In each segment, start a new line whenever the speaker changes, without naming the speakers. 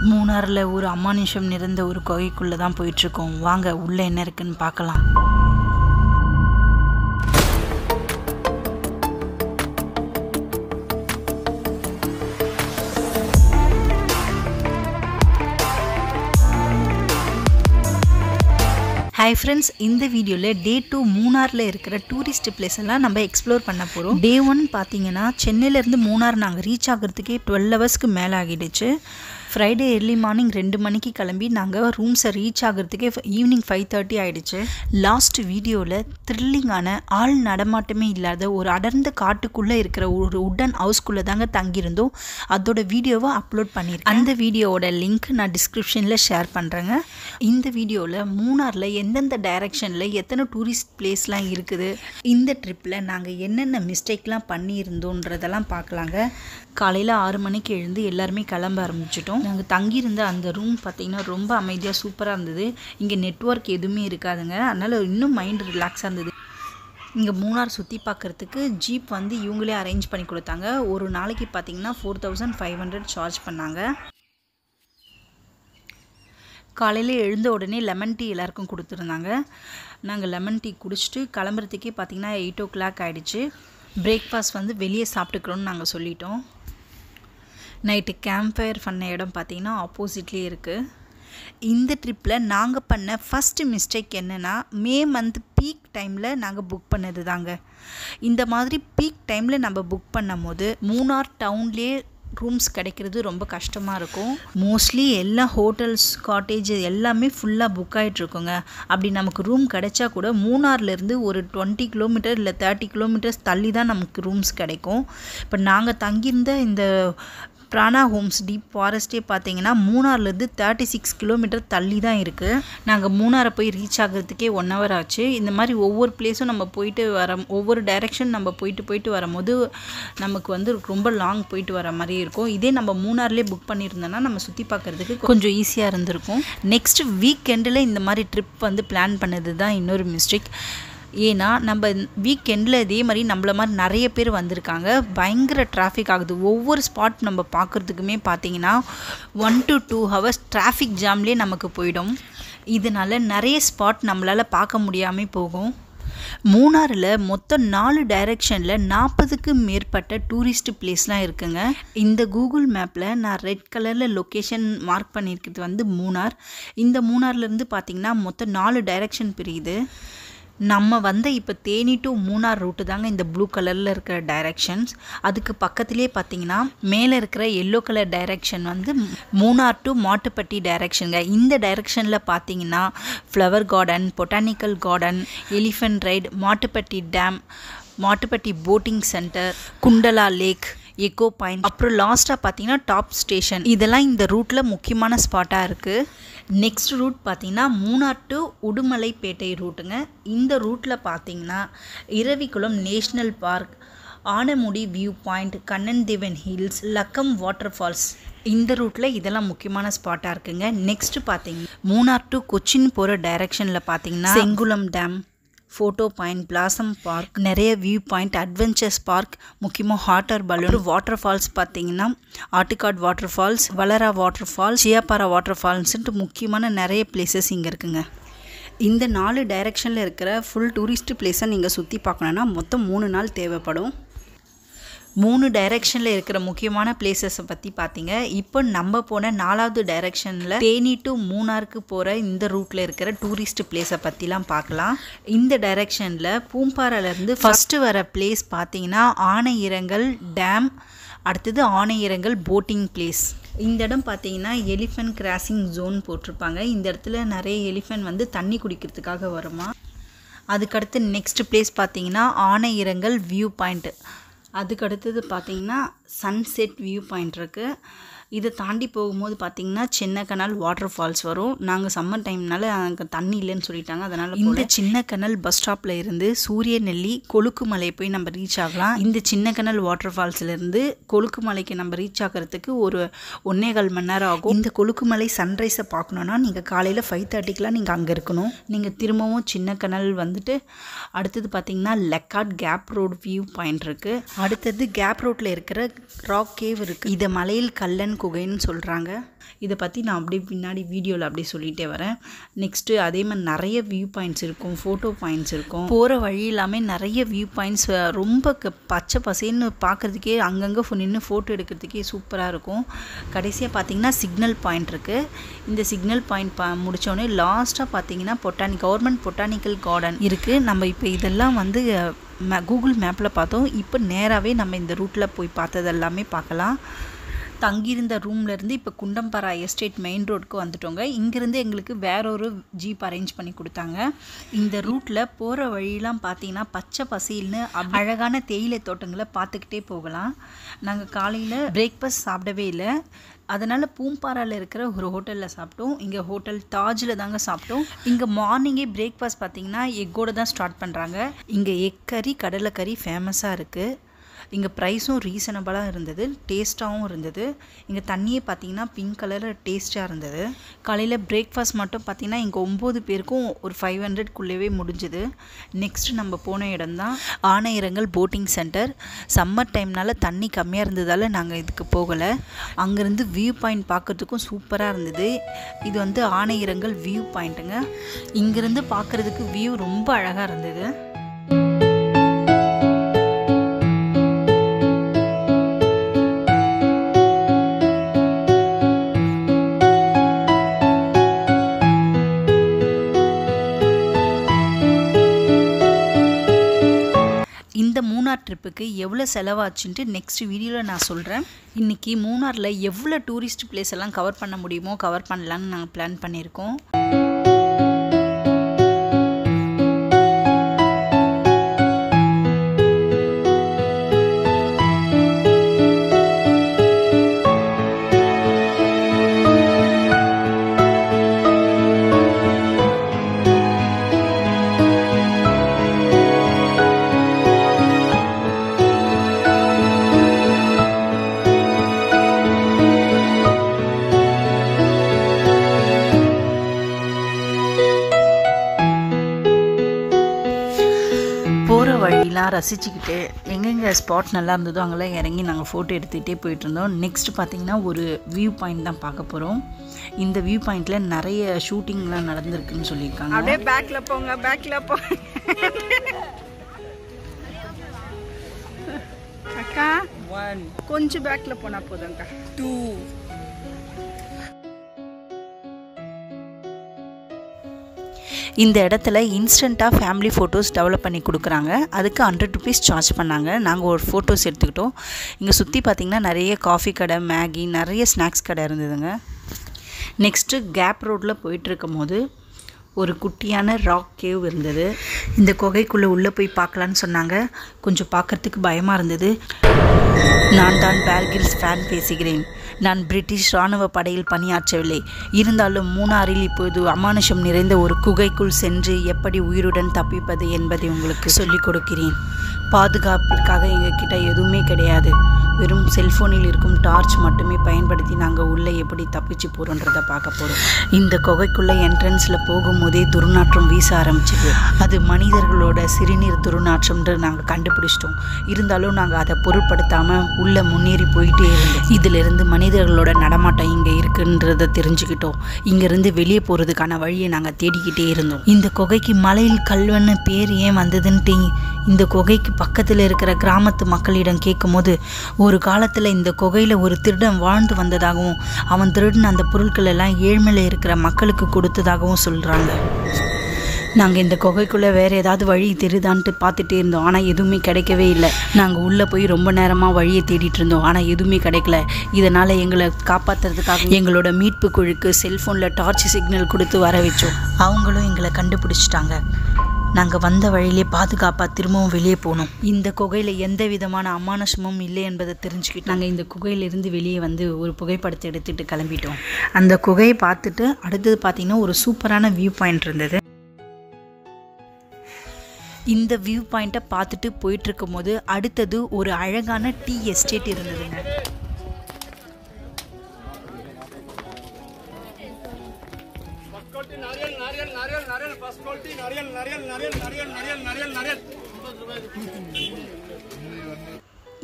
மூணாறில் ஒரு அமானுஷம் நிறைந்த ஒரு குகைக்குள்ளே தான் போயிட்டுருக்கோம் வாங்க உள்ளே என்ன இருக்குன்னு பார்க்கலாம் ஹாய் ஃப்ரெண்ட்ஸ் இந்த வீடியோவில் டே டூ மூணாரில் இருக்கிற டூரிஸ்ட் பிளேஸ் எல்லாம் நம்ம எக்ஸ்ப்ளோர் பண்ண போகிறோம் டே ஒன் பார்த்தீங்கன்னா சென்னையிலேருந்து மூணார் நாங்கள் ரீச் ஆகிறதுக்கே டுவெல் ஹவர்ஸ்க்கு மேலே ஆகிடுச்சு ஃப்ரைடே எர்லி மார்னிங் ரெண்டு மணிக்கு கிளம்பி நாங்கள் ரூம்ஸை ரீச் ஆகிறதுக்கே ஈவினிங் ஃபைவ் தேர்ட்டி ஆகிடுச்சு லாஸ்ட் வீடியோவில் த்ரில்லிங்கான ஆள் நடமாட்டமே இல்லாத ஒரு அடர்ந்த காட்டுக்குள்ளே இருக்கிற ஒரு உடன் ஹவுஸ்க்குள்ளே தாங்க தங்கியிருந்தோம் அதோட வீடியோவை அப்லோட் பண்ணியிருக்கேன் அந்த வீடியோவோட லிங்க் நான் டிஸ்கிரிப்ஷனில் ஷேர் பண்ணுறேங்க இந்த வீடியோவில் மூணாரில் எந்தெந்த டைரக்ஷனில் எத்தனை டூரிஸ்ட் பிளேஸ்லாம் இருக்குது இந்த ட்ரிப்பில் நாங்கள் என்னென்ன மிஸ்டேக்லாம் பண்ணியிருந்தோன்றதெல்லாம் பார்க்கலாங்க காலையில் ஆறு மணிக்கு எழுந்து எல்லாருமே கிளம்ப ஆரம்பிச்சிட்டோம் நாங்கள் தங்கியிருந்த அந்த ரூம் பார்த்திங்கன்னா ரொம்ப அமைதியாக சூப்பராக இருந்தது இங்கே நெட்ஒர்க் எதுவுமே இருக்காதுங்க அதனால் இன்னும் மைண்ட் ரிலாக்ஸாக இருந்தது இங்கே மூணார் சுற்றி பார்க்குறதுக்கு ஜீப் வந்து இவங்களே அரேஞ்ச் பண்ணி கொடுத்தாங்க ஒரு நாளைக்கு பார்த்தீங்கன்னா four thousand five hundred charge பண்ணாங்க காலையில் எழுந்த உடனே லெமன் டீ எல்லாருக்கும் கொடுத்துருந்தாங்க நாங்கள் லெமன் டீ குடிச்சிட்டு கிளம்புறதுக்கே பார்த்திங்கன்னா எயிட் ஓ கிளாக் ஆகிடுச்சு பிரேக்ஃபாஸ்ட் வந்து வெளியே சாப்பிட்டுக்கிறோன்னு நாங்கள் சொல்லிட்டோம் நைட்டு கேம்ப் ஃபயர் பண்ண இடம் பார்த்திங்கன்னா ஆப்போசிட்லேயே இருக்குது இந்த ட்ரிப்பில் நாங்கள் பண்ண ஃபஸ்ட்டு மிஸ்டேக் என்னென்னா மே மந்த் பீக் டைமில் நாங்கள் புக் பண்ணது தாங்க இந்த மாதிரி பீக் டைமில் நம்ம புக் பண்ணும் போது மூணார் டவுன்லேயே ரூம்ஸ் கிடைக்கிறது ரொம்ப கஷ்டமாக இருக்கும் மோஸ்ட்லி எல்லா ஹோட்டல்ஸ் காட்டேஜ் எல்லாமே ஃபுல்லாக புக் ஆகிட்ருக்குங்க அப்படி நமக்கு ரூம் கிடைச்சா கூட மூணார்லேருந்து ஒரு டுவெண்ட்டி கிலோமீட்டர் இல்லை தேர்ட்டி கிலோமீட்டர்ஸ் தள்ளி தான் நமக்கு ரூம்ஸ் கிடைக்கும் இப்போ நாங்கள் தங்கியிருந்த இந்த பிராணா ஹோம்ஸ் டீப் ஃபாரஸ்ட்டே பார்த்தீங்கன்னா மூணார்லேருந்து தேர்ட்டி சிக்ஸ் கிலோமீட்டர் தள்ளி தான் இருக்குது நாங்கள் மூணாரை போய் ரீச் ஆகிறதுக்கே ஒன் ஹவர் ஆச்சு இந்த மாதிரி ஒவ்வொரு பிளேஸும் நம்ம போயிட்டு வர ஒவ்வொரு டைரெக்ஷன் நம்ம போயிட்டு போயிட்டு வரும்போது நமக்கு வந்து ரொம்ப லாங் போயிட்டு வர மாதிரி இருக்கும் இதே நம்ம மூணார்லேயே புக் பண்ணியிருந்தோன்னா நம்ம சுற்றி பார்க்குறதுக்கு கொஞ்சம் ஈஸியாக இருந்திருக்கும் நெக்ஸ்ட் வீக்கெண்டில் இந்த மாதிரி ட்ரிப் வந்து பிளான் பண்ணது தான் இன்னொரு மிஸ்டேக் ஏன்னா நம்ம வீக்கெண்டில் இதே மாதிரி நம்மள மாதிரி நிறைய பேர் வந்திருக்காங்க பயங்கர டிராஃபிக் ஆகுது ஒவ்வொரு ஸ்பாட் நம்ம பார்க்குறதுக்குமே பார்த்தீங்கன்னா one to two hours traffic ஜாம்லேயே நமக்கு போயிடும் இதனால் நிறைய ஸ்பாட் நம்மளால் பார்க்க முடியாமல் போகும் மூணாறில் மொத்தம் நாலு டைரெக்ஷனில் நாற்பதுக்கு மேற்பட்ட டூரிஸ்ட் பிளேஸ்லாம் இருக்குங்க இந்த கூகுள் மேப்பில் நான் ரெட் கலரில் லொக்கேஷன் மார்க் பண்ணியிருக்கிறது வந்து மூணார் இந்த மூணார்லேருந்து பார்த்திங்கன்னா மொத்தம் நாலு டைரெக்ஷன் பிரியுது நம்ம வந்த இப்போ தேனி டு மூணார் ரூட்டு தாங்க இந்த ப்ளூ கலரில் இருக்கிற டைரக்ஷன்ஸ் அதுக்கு பக்கத்துலேயே பார்த்தீங்கன்னா மேலே இருக்கிற எல்லோ கலர் டைரக்ஷன் வந்து மூணார் டு மாட்டுப்பட்டி டைரக்ஷனுங்க இந்த டைரக்ஷனில் பார்த்தீங்கன்னா flower garden botanical garden elephant ride Mattupetty dam Mattupetty boating centre Kundala lake echo point அப்புறம் லாஸ்ட்டாக பார்த்தீங்கன்னா டாப் ஸ்டேஷன் இதெல்லாம் இந்த ரூட்டில் முக்கியமான ஸ்பாட்டாக இருக்குது நெக்ஸ்ட் ரூட் பார்த்தீங்கன்னா மூணார் டு உடுமலைப்பேட்டை ரூட்டுங்க இந்த ரூட்டில் பார்த்தீங்கன்னா Eravikulam national park ஆனமுடி view point கண்ணன்தேவன் hills லக்கம் water falls இந்த ரூட்டில் இதெல்லாம் முக்கியமான ஸ்பாட்டாக இருக்குங்க நெக்ஸ்ட் பார்த்தீங்கன்னா மூணார் டு கொச்சின் போகிற டைரக்ஷனில் பார்த்தீங்கன்னா Chengulam dam photo point blossom park நிறைய வியூ பாயிண்ட் அட்வென்ச்சர்ஸ் பார்க் முக்கியமாக ஹாட்டர் பலூன் வாட்டர் ஃபால்ஸ் பார்த்தீங்கன்னா Attukad water falls Valara water falls Cheeyappara water ஃபால்ஸ்ன்ட்டு முக்கியமான நிறைய பிளேசஸ் இங்கே இருக்குங்க இந்த நாலு டைரெக்ஷனில் இருக்கிற ஃபுல் டூரிஸ்ட் பிளேஸை நீங்கள் சுற்றி பார்க்கணுன்னா மொத்தம் மூணு நாள் தேவைப்படும் மூணு டைரெக்ஷனில் இருக்கிற முக்கியமான பிளேசஸை பற்றி பார்த்தீங்க இப்போ நம்ம போன நாலாவது டைரெக்ஷனில் தேனி டு மூணாருக்கு போகிற இந்த ரூட்டில் இருக்கிற டூரிஸ்ட் பிளேஸை பற்றிலாம் பார்க்கலாம் இந்த டைரெக்ஷனில் பூம்பாறையிலேருந்து ஃபஸ்ட்டு வர பிளேஸ் பார்த்தீங்கன்னா ஆனையிரங்கல் டேம் அடுத்தது ஆனையிரங்கல் போட்டிங் பிளேஸ் இந்த இடம் பார்த்தீங்கன்னா எலிஃபென்ட் கிராசிங் ஜோன் போட்டிருப்பாங்க இந்த இடத்துல நிறைய எலிஃபென்ட் வந்து தண்ணி குடிக்கிறதுக்காக வருமா அதுக்கடுத்து நெக்ஸ்ட் பிளேஸ் பார்த்தீங்கன்னா ஆனையிரங்கல் வியூ பாயிண்ட்டு அதுக்கு அடுத்தது பார்த்தீங்கன்னா சன்செட் வியூ பாயிண்ட் இருக்குது இதை தாண்டி போகும்போது பார்த்தீங்கன்னா சின்ன கனால் வாட்டர் ஃபால்ஸ் வரும் நாங்கள் சம்மர் டைம்னால அங்கே தண்ணி இல்லைன்னு சொல்லிட்டாங்க அதனால் இந்த சின்ன கனல் பஸ் ஸ்டாப்பில் இருந்து சூரியநெல்லி கொழுக்குமலை போய் நம்ம ரீச் ஆகலாம் இந்த சின்ன கனல் வாட்டர் ஃபால்ஸ்லேருந்து கொழுக்குமலைக்கு நம்ம ரீச் ஆகிறதுக்கு ஒரு ஒன்னே கால் மணி நேரம் ஆகும் இந்த கொழுக்குமலை சன்ரைஸை பார்க்கணுன்னா நீங்கள் காலையில் ஃபைவ் தேர்ட்டிக்கெலாம் நீங்கள் அங்கே இருக்கணும் நீங்கள் திரும்பவும் சின்ன கனல் வந்துட்டு அடுத்தது பார்த்தீங்கன்னா Lockhart gap road view point இருக்குது அடுத்தது கேப் ரோட்டில் இருக்கிற ராக் கேவ் இருக்குது இதை மலையில் கல்லன் குகைன்னு சொல்கிறாங்க இதை பற்றி நான் அப்படியே பின்னாடி வீடியோவில் அப்படியே சொல்லிகிட்டே வரேன் நெக்ஸ்ட்டு அதே மாதிரி நிறைய வியூ பாயிண்ட்ஸ் இருக்கும் ஃபோட்டோ பாயிண்ட்ஸ் இருக்கும் போகிற வழி எல்லாமே நிறைய வியூ பாயிண்ட்ஸ் ரொம்ப க பச்சை பசேன்னு பார்க்குறதுக்கே அங்கங்கே நின்று ஃபோட்டோ எடுக்கிறதுக்கே சூப்பராக இருக்கும் கடைசியாக பார்த்தீங்கன்னா சிக்னல் பாயிண்ட் இருக்குது இந்த சிக்னல் பாயிண்ட் பா முடித்தோடனே லாஸ்ட்டாக பார்த்தீங்கன்னா பொட்டானி கவர்மெண்ட் பொட்டானிக்கல் கார்டன் இருக்குது நம்ம இப்போ இதெல்லாம் வந்து மே கூகுள் மேப்பில் பார்த்தோம் இப்போ நேராகவே நம்ம இந்த ரூட்டில் போய் பார்த்தது எல்லாமே பார்க்கலாம் தங்கியிருந்த ரூம்லேருந்து இப்போ குண்டம்பரா எஸ்டேட் மெயின் ரோடுக்கு வந்துட்டோங்க இங்கேருந்து எங்களுக்கு வேற ஒரு ஜீப் அரேஞ்ச் பண்ணி கொடுத்தாங்க இந்த ரூட்டில் போகிற வழியெலாம் பார்த்தீங்கன்னா பச்சை பசேல்னு அப்~ அழகான தேயிலை தோட்டங்களை பார்த்துக்கிட்டே போகலாம் நாங்கள் காலையில் பிரேக்ஃபாஸ்ட் சாப்பிடவே இல்லை அதனால் பூம்பாறாவில் இருக்கிற ஒரு ஹோட்டலில் சாப்பிட்டோம் இங்கே ஹோட்டல் தாஜில் தாங்க சாப்பிட்டோம் இங்கே மார்னிங்கே பிரேக்ஃபாஸ்ட் பார்த்தீங்கன்னா எக்கோடு தான் ஸ்டார்ட் பண்ணுறாங்க இங்கே எக் கறி கடலைக்கறி ஃபேமஸாக இருக்குது இங்கே ப்ரைஸும் ரீசனபிளாக இருந்தது டேஸ்ட்டாகவும் இருந்தது இங்கே தண்ணியே பார்த்தீங்கன்னா பிங்க் கலரில் டேஸ்ட்டாக இருந்தது காலையில் பிரேக்ஃபாஸ்ட் மட்டும் பார்த்தீங்கன்னா இங்கே ஒம்பது பேருக்கும் ஒரு ஃபைவ் ஹண்ட்ரட்குள்ளேவே முடிஞ்சுது நெக்ஸ்ட் நம்ம போன இடம் தான் ஆனையரங்கல் போட்டிங் சென்டர் சம்மர் டைம்னால தண்ணி கம்மியாக இருந்ததால் நாங்கள் இதுக்கு போகலை அங்கேருந்து வியூ பாயிண்ட் பார்க்குறதுக்கும் சூப்பராக இருந்தது இது வந்து ஆனையரங்கல் வியூ பாயிண்ட்டுங்க இங்கேருந்து பார்க்குறதுக்கு வியூ ரொம்ப அழகாக இருந்தது இந்த மூணார் ட்ரிப்புக்கு எவ்வளோ செலவாச்சுன்ட்டு நெக்ஸ்ட் வீடியோவில் நான் சொல்கிறேன் இன்றைக்கி மூணாரில் எவ்வளோ டூரிஸ்ட் பிளேஸ் எல்லாம் கவர் பண்ண முடியுமோ கவர் பண்ணலான்னு நாங்கள் பிளான் பண்ணியிருக்கோம் போகிற வழியெலாம் ரசிச்சுக்கிட்டு எங்கெங்கே ஸ்பாட் நல்லா இருந்ததோ அங்கெல்லாம் இறங்கி நாங்கள் ஃபோட்டோ எடுத்துகிட்டே போயிட்டு இருந்தோம் நெக்ஸ்ட் பார்த்தீங்கன்னா ஒரு வியூ பாயிண்ட் தான் பார்க்க போகிறோம் இந்த வியூ பாயிண்டில் நிறைய ஷூட்டிங்லாம் நடந்திருக்குன்னு சொல்லியிருக்காங்க
அப்படியே பேக்ல போங்க பேக்ல போங்க அக்கா ஒன் கொஞ்சம் பேக்ல போனா போதும்க்கா டூ
இந்த இடத்துல இன்ஸ்டண்ட்டாக ஃபேமிலி ஃபோட்டோஸ் டெவலப் பண்ணி கொடுக்குறாங்க அதுக்கு ஹண்ட்ரட் ருபீஸ் சார்ஜ் பண்ணாங்க நாங்கள் ஒரு ஃபோட்டோஸ் எடுத்துக்கிட்டோம் இங்கே சுற்றி பார்த்திங்கன்னா நிறைய காஃபி கடை மேகி நிறைய ஸ்நாக்ஸ் கடை இருந்ததுங்க நெக்ஸ்ட்டு கேப் ரோட்டில் போயிட்டுருக்கும் போது ஒரு குட்டியான ராக் கேவ் இருந்தது இந்த குகைக்குள்ளே உள்ளே போய் பார்க்கலான்னு சொன்னாங்க கொஞ்சம் பார்க்கறதுக்கு பயமாக இருந்தது நான் தான் பேர்கில்ஸ் ஃபேன் பேசுகிறேன் நான் பிரிட்டிஷ் இராணுவ படையில் பணியாற்றவில்லை இருந்தாலும் மூணாறில் இப்போது அமானுஷம் நிறைந்த ஒரு குகைக்குள் சென்று எப்படி உயிருடன் தப்பிப்பது என்பதை உங்களுக்கு சொல்லிக் கொடுக்கிறேன் பாதுகாப்பிற்காக எங்ககிட்ட எதுவுமே கிடையாது வெறும் செல்ஃபோனில் இருக்கும் டார்ச் மட்டுமே பயன்படுத்தி நாங்கள் உள்ளே எப்படி தப்பிச்சு போகிறோன்றதை பார்க்க போகிறோம் இந்த குகைக்குள்ளே என்ட்ரன்ஸில் போகும்போதே துர்நாற்றம் வீச ஆரம்பிச்சுது அது மனிதர்களோட சிறுநீர் துர்நாற்றம்ன்று நாங்கள் கண்டுபிடிச்சிட்டோம் இருந்தாலும் நாங்கள் அதை பொருட்படுத்தாமல் உள்ளே முன்னேறி போயிட்டே இருந்தோம் இதிலிருந்து மனிதர்களோட நடமாட்டம் இங்கே இருக்குன்றதை தெரிஞ்சுக்கிட்டோம் இங்கேருந்து வெளியே போகிறதுக்கான வழியை நாங்கள் தேடிக்கிட்டே இருந்தோம் இந்த குகைக்கு மலையில் கல்வன்னு பேர் ஏன் வந்ததுன்ட்டு இந்த குகைக்கு பக்கத்தில் இருக்கிற கிராமத்து மக்களிடம் கேட்கும்போது ஒரு காலத்தில் இந்த குகையில் ஒரு திருடன் வாழ்ந்து வந்ததாகவும் அவன் திருடின அந்த பொருட்கள் எல்லாம் ஏழ்மையில் இருக்கிற மக்களுக்கு கொடுத்ததாகவும் சொல்கிறாங்க நாங்கள் இந்த குகைக்குள்ளே வேறு ஏதாவது வழி தெரியுதான்ட்டு பார்த்துட்டே இருந்தோம் ஆனால் எதுவுமே கிடைக்கவே இல்லை நாங்கள் உள்ளே போய் ரொம்ப நேரமாக வழியை தேடிட்டு இருந்தோம் ஆனால் எதுவுமே கிடைக்கல இதனால் எங்களை காப்பாற்றுறதுக்காக எங்களோட மீட்பு குழுக்கு செல்ஃபோனில் டார்ச் சிக்னல் கொடுத்து வர வச்சோம் அவங்களும் எங்களை கண்டுபிடிச்சிட்டாங்க நாங்கள் வந்த வழியிலே பாதுகாப்பாக திரும்பவும் வெளியே போனோம் இந்த குகையில் எந்த விதமான அமானுஷமும் இல்லை என்பதை தெரிஞ்சுக்கிட்டு நாங்கள் இந்த குகையிலிருந்து வெளியே வந்து ஒரு புகைப்படத்தை எடுத்துகிட்டு கிளம்பிட்டோம் அந்த குகையை பார்த்துட்டு அடுத்தது பார்த்திங்கன்னா ஒரு சூப்பரான வியூ பாயிண்ட் இருந்தது இந்த வியூ பாயிண்ட்டை பார்த்துட்டு போயிட்டு இருக்கும்போது அடுத்தது ஒரு அழகான டீ எஸ்டேட் இருந்ததுங்க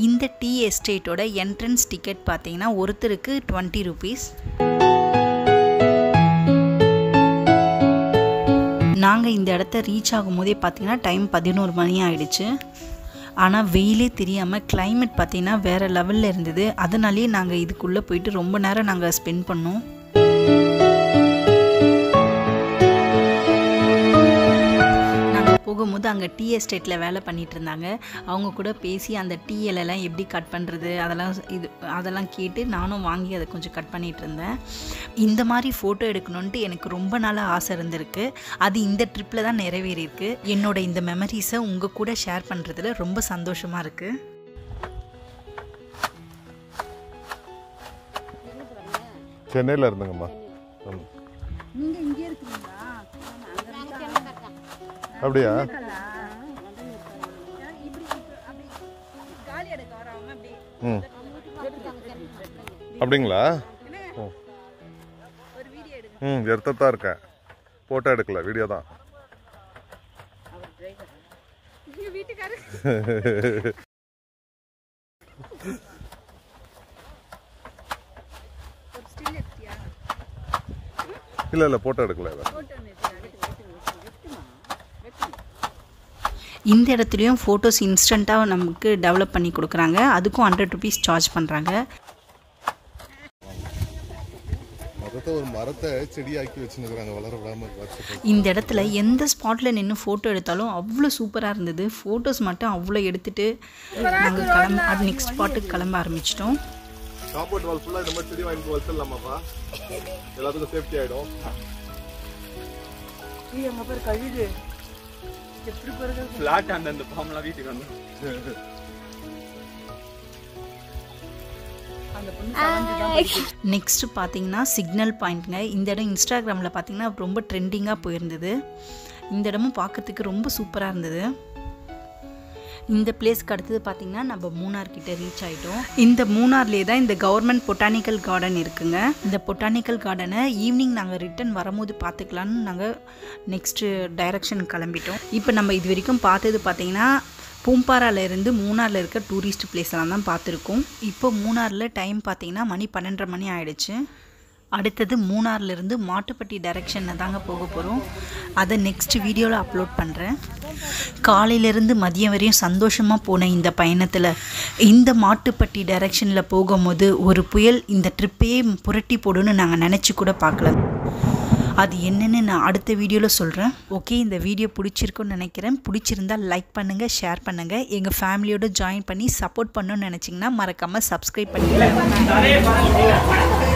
இந்த டீ எஸ்டேட்டோட என்ட்ரன்ஸ் டிக்கெட் பார்த்தீங்கன்னா ஒருத்தருக்கு டுவெண்ட்டி ருபீஸ் நாங்கள் இந்த இடத்த ரீச் ஆகும்போதே பார்த்தீங்கன்னா டைம் பதினோரு மணி ஆயிடுச்சு ஆனால் வெயிலே தெரியாமல் climate பார்த்தீங்கன்னா வேறு லெவலில் இருந்தது அதனாலேயே நாங்கள் இதுக்குள்ளே போயிட்டு ரொம்ப நேரம் நாங்கள் ஸ்பெண்ட் பண்ணோம் நாங்கள் போகும்போது அங்கே டீ எஸ்டேட்டில் வேலை பண்ணிட்டு இருந்தாங்க அவங்க கூட பேசி அந்த டீ இலையெல்லாம் எப்படி கட் பண்ணுறது அதெல்லாம் இது அதெல்லாம் கேட்டு நானும் வாங்கி அதை கொஞ்சம் கட் பண்ணிட்டு இருந்தேன் இந்த மாதிரி ஃபோட்டோ எடுக்கணுன்ட்டு எனக்கு ரொம்ப நாளாக ஆசை இருந்திருக்கு அது இந்த ட்ரிப்பில் தான் நிறைவேறியிருக்கு என்னோட இந்த மெமரிஸை உங்கள் கூட ஷேர் பண்ணுறதுல ரொம்ப சந்தோஷமாக இருக்குது
சென்னையில் இருந்தேங்கம்மா ஆமா.
நீங்க இங்கே இருக்கிறீங்களா
அப்படியா
இப்படி அப்படி காலி எடுக்க வராம அப்படி
ம் அப்படிங்களா ஓ
ஒரு வீடியோ எடுங்க
ம் எடுத்துட்டு தான் இருக்கேன் ஃபோட்டோ எடுக்கல வீடியோ தான்
எங்க வீட்டுக்காரர் ஒரு ஸ்டில் எடுத்தியா
இல்லை இல்லை ஃபோட்டோ எடுக்கல இதை
போட்டோ
இந்த இடத்துலையும் ஃபோட்டோஸ் இன்ஸ்டண்ட்டாக நமக்கு டெவலப் பண்ணி கொடுக்குறாங்க அதுக்கும் ஹண்ட்ரட் ருபீஸ் சார்ஜ் பண்ணுறாங்க
மரத்தை ஒரு மரத்தை செடியாக்கி வச்சுருக்காங்க வளர விடாம வருஷத்துக்கு
இந்த இடத்துல எந்த ஸ்பாட்டில் நின்று ஃபோட்டோ எடுத்தாலும் அவ்வளோ சூப்பராக இருந்தது ஃபோட்டோஸ் மட்டும் அவ்வளோ எடுத்துட்டு நாங்கள் கிளம்ப அது நெக்ஸ்ட் ஸ்பாட்டுக்கு கிளம்ப ஆரம்பிச்சிட்டோம்
காம்பவுண்ட் வால் ஃபுல்லாக இந்த மாதிரி செடி வாங்கி வச்சிடலாமாப்பா எல்லாத்துக்கும் சேஃப்டி ஆகிடும்
எங்க பேர் கழுது எப்படி பிறகு
ஃப்ளாட் அந்தந்த ஃபார்ம்லாம் வீட்டுக்கு வந்து
அந்த பொண்ணு சமைஞ்சு தான் படிக்குது.
நெக்ஸ்ட்டு பார்த்தீங்கன்னா சிக்னல் பாயிண்ட்டுங்க இந்த இடம் இன்ஸ்டாகிராமில் பார்த்தீங்கன்னா ரொம்ப ட்ரெண்டிங்காக போயிருந்தது இந்த இடமும் பார்க்கறதுக்கு ரொம்ப சூப்பராக இருந்தது இந்த பிளேஸ்க்கு அடுத்தது பார்த்தீங்கன்னா நம்ம மூணார் கிட்ட ரீச் ஆகிட்டோம் இந்த மூணார்லேயே தான் இந்த கவர்மெண்ட் பொட்டானிக்கல் கார்டன் இருக்குங்க இந்த பொட்டானிக்கல் கார்டனை ஈவினிங் நாங்கள் ரிட்டன் வரும்போது பார்த்துக்கலான்னு நாங்கள் நெக்ஸ்ட்டு டைரக்ஷன் கிளம்பிட்டோம் இப்போ நம்ம இது வரைக்கும் பார்த்தது பார்த்தீங்கன்னா பூம்பாரால இருந்து மூணாரில் இருக்க டூரிஸ்ட் பிளேஸ்லாம் தான் பார்த்துருக்கோம் இப்போ மூணாரில் டைம் பார்த்தீங்கன்னா மணி பன்னெண்டரை மணி ஆயிடுச்சு அடுத்தது மூணார்லேருந்து மாட்டுப்பட்டி டைரெக்ஷனில் தாங்க போக போகிறோம் அதை நெக்ஸ்ட் வீடியோவில் அப்லோட் பண்ணுறேன் காலையிலேருந்து மதியம் வரையும் சந்தோஷமாக போன இந்த பயணத்தில் இந்த மாட்டுப்பட்டி டைரெக்ஷனில் போகும்போது ஒரு புயல் இந்த ட்ரிப்பையே புரட்டி போடுன்னு நாங்கள் நினச்சி கூட பார்க்கல அது என்னன்னு நான் அடுத்த வீடியோவில் சொல்கிறேன் ஓகே இந்த வீடியோ பிடிச்சிருக்குன்னு நினைக்கிறேன் பிடிச்சிருந்தா லைக் பண்ணுங்கள் ஷேர் பண்ணுங்கள் எங்கள் ஃபேமிலியோட ஜாயின் பண்ணி சப்போர்ட் பண்ணணும்னு நினச்சிங்கன்னா மறக்காமல் சப்ஸ்கிரைப் பண்ணிடுங்க